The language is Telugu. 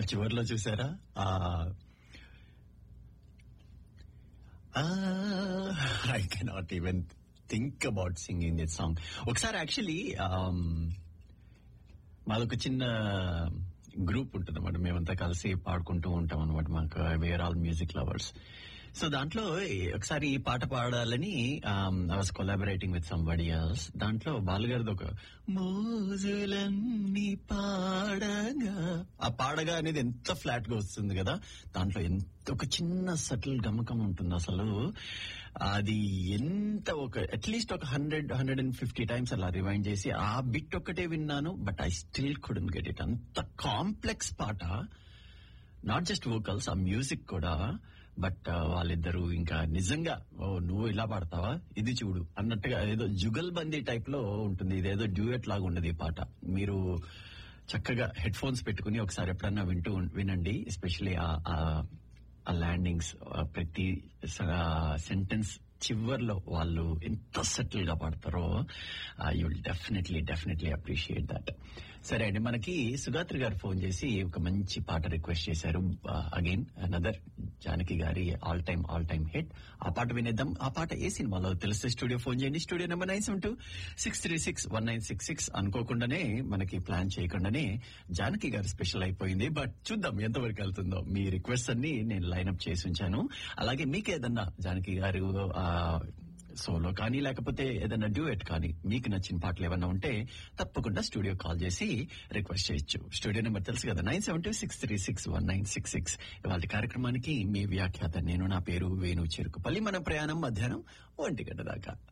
ఆ చివర్లో చూసారా ఆ I cannot even think about singing that song ఒకసారి యాక్చువల్లీ మాదొక చిన్న గ్రూప్ ఉంటుంది అనమాట మేమంతా కలిసి పాడుకుంటూ ఉంటాం అనమాట మాకు we're all music lovers so దాంట్లో ఒకసారి ఈ పాట పాడాలని I was collaborating with somebody else దాంట్లో బాలుగారిది ఒక మోజులన్నీ పాడగా ఆ పాడగా అనేది ఎంత ఫ్లాట్ గా వస్తుంది కదా దాంట్లో ఎంత ఒక చిన్న సటిల్ గమకం ఉంటుంది అసలు అది ఎంత ఒక అట్లీస్ట్ ఒక hundred hundred and fifty times అలా రివైండ్ చేసి ఆ బిట్ ఒక్కటే విన్నాను but I still couldn't get it అంత కాంప్లెక్స్ పాట నాట్ జస్ట్ వోకల్స్ ఆ మ్యూజిక్ కూడా బట్ వాళ్ళిద్దరూ ఇంకా నిజంగా ఓ నువ్వు ఇలా పాడతావా ఇది చూడు అన్నట్టుగా ఏదో జుగల్ బందీ టైప్ లో ఉంటుంది ఇదేదో డ్యూయట్ లాగా ఉండదు ఈ పాట మీరు చక్కగా హెడ్ ఫోన్స్ పెట్టుకుని ఒకసారి ఎప్పుడన్నా వింటూ ఉం- వినండి ఎస్పెషలీ ఆ ల్యాండింగ్స్ ప్రతి సెంటెన్స్ చివర్లో వాళ్ళు ఎంత సెటిల్ గా పాడతారో you will definitely definitely appreciate that సరే అండి మనకి సుగాత్రి గారు ఫోన్ చేసి ఒక మంచి పాట రిక్వెస్ట్ చేశారు అగైన్ అనదర్ జానకి గారి all time all time hit ఆ పాట వినేద్దాం ఆ పాట ఏ సినిమాలో తెలిస్తే స్టూడియో ఫోన్ చేయండి studio number nine seven two six three six one nine six six అనుకోకుండానే మనకి ప్లాన్ చేయకుండానే జానకి గారు స్పెషల్ అయిపోయింది బట్ చూద్దాం ఎంతవరకు వెళ్తుందో మీ రిక్వెస్ట్ అన్ని నేను లైన్అప్ చేసి ఉంచాను అలాగే మీకు ఏదన్నా జానకి గారు సోలో కానీ లేకపోతే ఏదైనా డ్యూయట్ కానీ మీకు నచ్చిన పాటలు ఏమన్నా ఉంటే తప్పకుండా స్టూడియో కాల్ చేసి రిక్వెస్ట్ చేయొచ్చు స్టూడియో నెంబర్ తెలుసు కదా nine seven two six three six one nine six six ఇవాళ కార్యక్రమానికి మీ వ్యాఖ్యాత నేను నా పేరు వేణు చెరుకుపల్లి మన ప్రయాణం మధ్యాహ్నం ఒంటి గంట దాకా